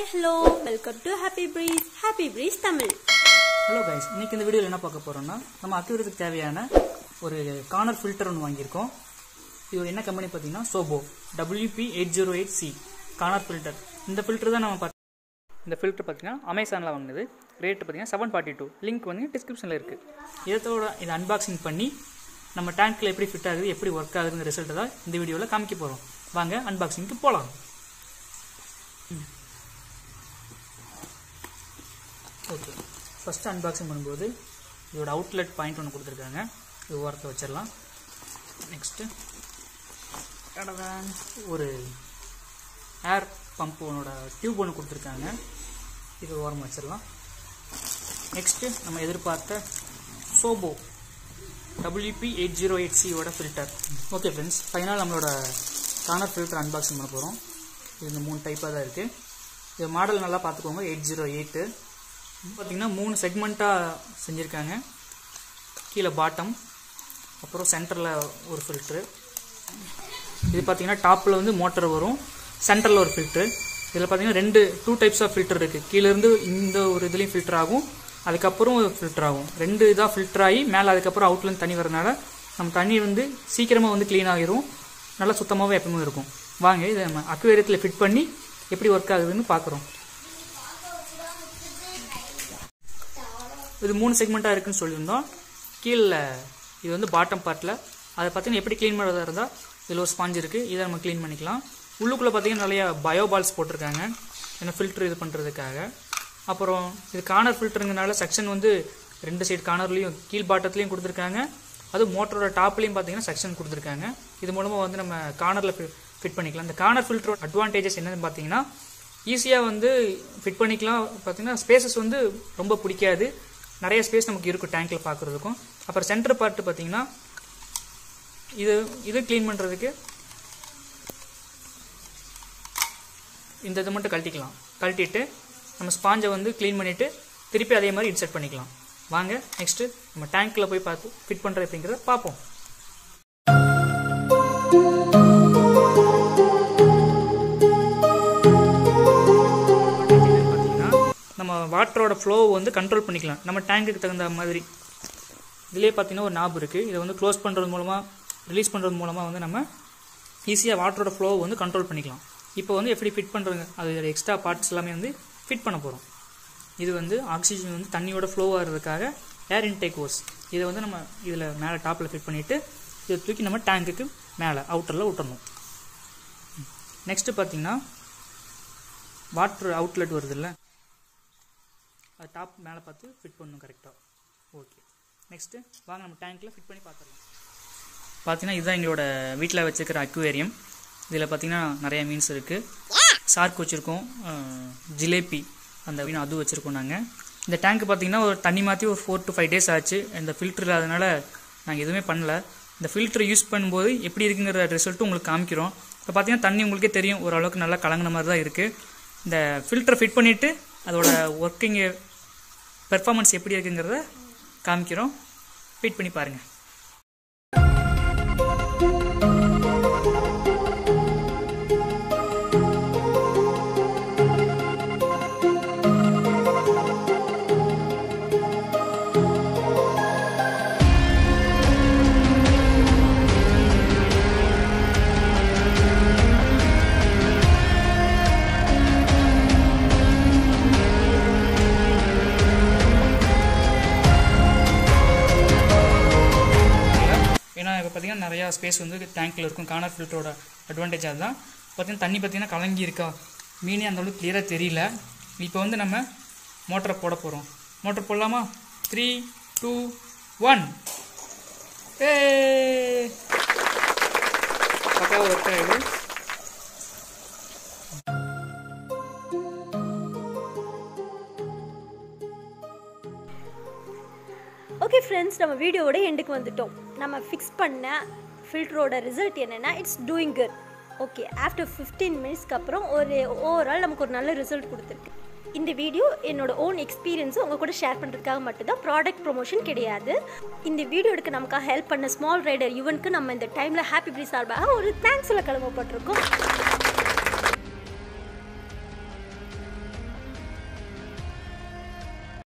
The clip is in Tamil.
hello welcome to happy breeze happy breeze Tamil hello guys இன்னைக்கு இந்த வீடியோவில் என்ன பார்க்க போறோம்னா நம்ம அக்யூரத்துக்கு தேவையான ஒரு கார்னர் ஃபில்டர் ஒன்று வாங்கியிருக்கோம் இது என்ன கம்பெனி பார்த்தீங்கன்னா Sobo WP eight zero eight C corner filter இந்த ஃபில்டர் தான் நம்ம பார்த்து இந்த ஃபில்டர் பார்த்தீங்கன்னா அமேசானில் வாங்கினது ரேட் பார்த்தீங்கன்னா செவன் ஃபார்ட்டி டூ லிங்க் வந்து டிஸ்கிரிப்ஷனில் இருக்குது இதோட இதை அன்பாக்சிங் பண்ணி நம்ம டேங்க்கில் எப்படி ஃபிட் ஆகுது எப்படி ஒர்க் ஆகுதுங்கிற ரிசல்ட்டை தான் இந்த வீடியோவில் காமிக்க போகிறோம் வாங்க அன்பாக்சிங்க்கு போகலாம் ஓகே ஃபஸ்ட்டு அன்பாக்சிங் பண்ணும்போது இதோட அவுட்லெட் பாயிண்ட் ஒன்று கொடுத்துருக்காங்க இது ஓரத்தை வச்சிடலாம் நெக்ஸ்ட்டு ஒரு ஏர் பம்ப் ஒன்னோட டியூப் ஒன்று கொடுத்துருக்காங்க இது ஓரம் வச்சிடலாம் நெக்ஸ்ட்டு நம்ம எதிர்பார்த்த Sobo WP eight zero eight சியோட ஃபில்டர் ஓகே ஃப்ரெண்ட்ஸ் ஃபைனல் நம்மளோட கார்னர் ஃபில்டர் அன்பாக்சிங் பண்ண போகிறோம் இது இந்த மூணு டைப்பாக தான் இருக்குது இது மாடல் நல்லா பார்த்துக்கோங்க எயிட் ஜீரோ எயிட்டு பார்த்தீங்கன்னா மூணு செக்மெண்ட்டாக செஞ்சுருக்காங்க கீழே பாட்டம் அப்புறம் சென்டரில் ஒரு ஃபில்ட்ரு இது பார்த்தீங்கன்னா டாப்பில் வந்து மோட்டர் வரும் சென்டரில் ஒரு ஃபில்ட்ரு இதில் பார்த்தீங்கன்னா ரெண்டு டூ டைப்ஸ் ஆஃப் ஃபில்டர் இருக்குது கீழேருந்து இந்த ஒரு இதுலேயும் ஃபில்டர் ஆகும் அதுக்கப்புறம் ஃபில்டர் ஆகும் ரெண்டு இதாக ஃபில்டர் ஆகி மேலே அதுக்கப்புறம் அவுட்லேருந்து தண்ணி வரனால நம்ம தண்ணி வந்து சீக்கிரமாக வந்து க்ளீன் ஆகிரும் நல்லா சுத்தமாகவே எப்பவுமே இருக்கும் வாங்க இதை நம்ம அக்வேரியத்தில் ஃபிட் பண்ணி எப்படி ஒர்க் ஆகுதுன்னு பார்க்குறோம் இது மூணு செக்மெண்ட்டாக இருக்குன்னு சொல்லியிருந்தோம் கீழே இது வந்து பாட்டம் பார்ட்டில் அதை பார்த்தீங்கன்னா எப்படி க்ளீன் பண்ணுறதா இருந்தால் இதில் ஒரு ஸ்பாஞ்ச் இருக்குது இதை நம்ம க்ளீன் பண்ணிக்கலாம் உள்ளுக்குள்ளே பார்த்தீங்கன்னா நிறைய பயோ பால்ஸ் போட்டிருக்காங்க ஏன்னா ஃபில்ட்ரு இது பண்ணுறதுக்காக அப்புறம் இது கார்னர் ஃபில்டருங்கனால செக்ஷன் வந்து ரெண்டு சைடு கார்னர்லேயும் கீழ் பாட்டத்துலேயும் கொடுத்துருக்காங்க அது மோட்டரோட டாப்லேயும் பார்த்தீங்கன்னா செக்ஷன் கொடுத்துருக்காங்க இது மூலமாக வந்து நம்ம கார்னரில் ஃபிட் பண்ணிக்கலாம் இந்த கார்னர் ஃபில்டரோட அட்வான்டேஜஸ் என்னன்னு பார்த்தீங்கன்னா ஈஸியாக வந்து ஃபிட் பண்ணிக்கலாம் பார்த்தீங்கன்னா ஸ்பேசஸ் வந்து ரொம்ப பிடிக்காது நிறைய ஸ்பேஸ் நமக்கு இருக்கும் டேங்க்கில் பார்க்குறதுக்கும் அப்புறம் சென்டர் பார்ட்டு பார்த்தீங்கன்னா இது இது க்ளீன் பண்ணுறதுக்கு இந்த இதை மட்டும் கழட்டிக்கலாம் கழட்டிட்டு நம்ம ஸ்பாஞ்சை வந்து க்ளீன் பண்ணிவிட்டு திருப்பி அதே மாதிரி இன்செர்ட் பண்ணிக்கலாம் வாங்க நெக்ஸ்ட்டு நம்ம டேங்க்கில் போய் பார்த்து ஃபிட் பண்ணுறது அப்படிங்கிறத பார்ப்போம் பார்த்தீங்கன்னா நம்ம வாட்டரோட ஃப்ளோ வந்து கண்ட்ரோல் பண்ணிக்கலாம் நம்ம டேங்குக்கு தகுந்த மாதிரி இதுலேயே பார்த்தீங்கன்னா ஒரு நாப் இருக்குது இதை வந்து க்ளோஸ் பண்ணுறது மூலமாக ரிலீஸ் பண்ணுறது மூலமாக வந்து நம்ம ஈஸியாக வாட்டரோட ஃப்ளோ வந்து கண்ட்ரோல் பண்ணிக்கலாம் இப்போ வந்து எப்படி ஃபிட் பண்ணுறதுங்க அது எக்ஸ்ட்ரா பார்ட்ஸ் எல்லாமே வந்து ஃபிட் பண்ண போகிறோம் இது வந்து ஆக்சிஜன் வந்து தண்ணியோட ஃப்ளோ ஆகிறதுக்காக ஏர் இன்டேக் ஹோஸ் இதை வந்து நம்ம இதில் மேலே டாப்பில் ஃபிட் பண்ணிவிட்டு இதை தூக்கி நம்ம டேங்குக்கு மேலே அவுட்டரில் விட்டணும் நெக்ஸ்ட்டு பார்த்தீங்கன்னா வாட்டர் அவுட்லெட் வருதுல்ல அது டாப் மேலே பார்த்து ஃபிட் பண்ணணும் கரெக்டாக ஓகே நெக்ஸ்ட்டு வாங்க நம்ம டேங்க்கில் ஃபிட் பண்ணி பார்த்துடலாம் பார்த்தீங்கன்னா இதுதான் எங்களோட வீட்டில் வச்சுருக்கிற அக்வேரியம் இதில் பார்த்தீங்கன்னா நிறைய மீன்ஸ் இருக்குது சார்க் வச்சுருக்கோம் ஜிலேபி அந்த மீன் அதுவும் வச்சுருக்கோம் நாங்கள் இந்த டேங்க் பார்த்தீங்கன்னா ஒரு தண்ணி மாற்றி ஒரு ஃபோர் டு ஃபைவ் டேஸ் ஆச்சு இந்த ஃபில்டர் இல்லாதனால நாங்கள் எதுவுமே பண்ணல இந்த ஃபில்டர் யூஸ் பண்ணும்போது எப்படி இருக்குங்கிற ரிசல்ட்டும் உங்களுக்கு காமிக்கிறோம் இப்போ பார்த்தீங்கன்னா தண்ணி உங்களுக்கே தெரியும் ஓரளவுக்கு நல்லா கலங்கின மாதிரி தான் இருக்குது இந்த ஃபில்டரை ஃபிட் பண்ணிவிட்டு அதோட ஒர்க்கிங்கு பெர்ஃபார்மன்ஸ் எப்படி இருக்குங்கிறத காமிக்கிறோம் ஃபிட் பண்ணி பாருங்கள் ஏன்னா இப்போ பார்த்தீங்கன்னா நிறையா ஸ்பேஸ் வந்து டேங்க்கில் இருக்கும் கார்னர் ஃபில்டரோட அட்வான்டேஜ் அதுதான் பார்த்தீங்கன்னா தண்ணி பார்த்தீங்கன்னா கலங்கி இருக்கா மீனே அந்த அளவுக்கு கிளியராக தெரியல இப்போ வந்து நம்ம மோட்டரை போட போகிறோம் மோட்டர் போடலாமா த்ரீ டூ ஒன் ஏ பக்காவாக ஒர்க் ஆகுது ஓகே ஃப்ரெண்ட்ஸ் நம்ம வீடியோவோட எண்டுக்கு வந்துட்டோம் நம்ம ஃபிக்ஸ் பண்ண ஃபில்டரோட ரிசல்ட் என்னென்னா it's doing good okay after fifteen மினிட்ஸ்க்கு அப்புறம் ஒரு ஓவரால் நமக்கு ஒரு நல்ல ரிசல்ட் கொடுத்துருக்கு இந்த வீடியோ என்னோட ஓன் எக்ஸ்பீரியன்ஸை உங்கள் கூட ஷேர் பண்ணுறதுக்காக மட்டும்தான் ப்ராடக்ட் ப்ரொமோஷன் கிடையாது இந்த வீடியோ எடுக்க நமக்காக ஹெல்ப் பண்ண ஸ்மால் ரைடர் யுவனுக்கு நம்ம இந்த டைமில் ஹாப்பி ப்ரீ சார்பாக ஒரு தேங்க்ஸ் சொல்ல கிளம்பப்பட்டிருக்கோம்